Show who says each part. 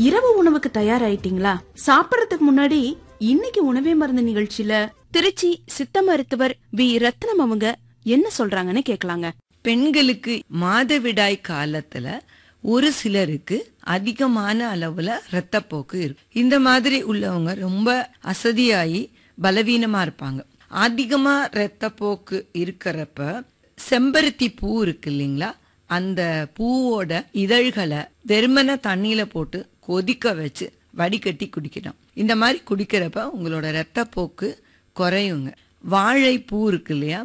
Speaker 1: இரவு உணவுக்கு தயாராயிட்டீங்களா சாப்பிடறதுக்கு முன்னாடி இன்னைக்கு உணவே மருந்து நிகழ்ச்சியில திருச்சி சித்த மருத்துவர் வி ரத்னம் அவங்க என்ன சொல்றாங்கன்னு கேக்கலாங்க
Speaker 2: பெண்களுக்கு மாதவிடாய் காலத்துல ஒரு சிலருக்கு அதிகமான அளவுல இரத்தப்போக்கு இருக்கு இந்த மாதிரி உள்ளவங்க ரொம்ப அசதியாகி பலவீனமா இருப்பாங்க அதிகமா இரத்தப்போக்கு இருக்கிறப்ப செம்பருத்தி பூ இருக்கு இல்லைங்களா அந்த பூவோட இதழ்களை வெறுமன தண்ணியில போட்டு கொதிக்க வச்சு வடிகட்டி குடிக்கணும் இந்த மாதிரி குடிக்கிறப்ப உங்களோட இரத்தப்போக்கு குறையுங்க வாழைப்பூ இருக்கு இல்லையா